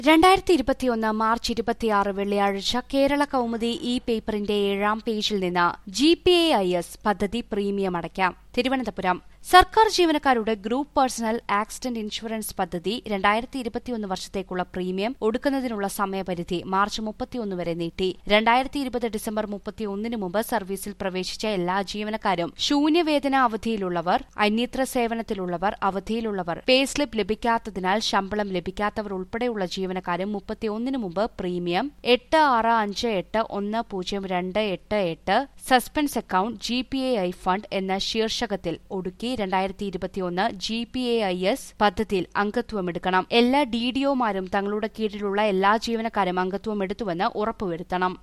രണ്ടായിരത്തി ഇരുപത്തിയൊന്ന് മാർച്ച് ഇരുപത്തിയാറ് വെള്ളിയാഴ്ച കേരള കൗമുദി ഇ പേപ്പറിന്റെ ഏഴാം പേജിൽ നിന്ന് G P A I S പദ്ധതി പ്രീമിയം അടയ്ക്കാം തിരുവനന്തപുരം സർക്കാർ ജീവനക്കാരുടെ ഗ്രൂപ്പ് പേഴ്സണൽ ആക്സിഡന്റ് ഇൻഷുറൻസ് പദ്ധതി രണ്ടായിരത്തി ഇരുപത്തിയൊന്ന് വർഷത്തേക്കുള്ള പ്രീമിയം ഒടുക്കുന്നതിനുള്ള സമയപരിധി മാർച്ച് മുപ്പത്തിയൊന്ന് വരെ നീട്ടി രണ്ടായിരത്തി ഇരുപത് ഡിസംബർ മുപ്പത്തിയൊന്നിന് മുമ്പ് സർവീസിൽ പ്രവേശിച്ച എല്ലാ ജീവനക്കാരും ശൂന്യവേതന അവധിയിലുള്ളവർ അന്യത്ര സേവനത്തിലുള്ളവർ അവധിയിലുള്ളവർ പേ സ്ലിപ്പ് ലഭിക്കാത്തതിനാൽ ശമ്പളം ലഭിക്കാത്തവർ ഉൾപ്പെടെയുള്ള ജീവനക്കാരും മുപ്പത്തിയൊന്നിന് മുമ്പ് പ്രീമിയം എട്ട് ആറ് അഞ്ച് എട്ട് ഒന്ന് പൂജ്യം രണ്ട് എട്ട് എട്ട് suspense account G P A I fund എന്ന ശീർഷകത്തിൽ ഒടുക്കി രണ്ടായിരത്തി ഇരുപത്തിയൊന്ന് G P A I S പദ്ധതിയിൽ അംഗത്വമെടുക്കണം എല്ലാ ഡി ഡിഒമാരും തങ്ങളുടെ കീഴിലുള്ള എല്ലാ ജീവനക്കാരും അംഗത്വം എടുത്തുവെന്ന് ഉറപ്പുവരുത്തണം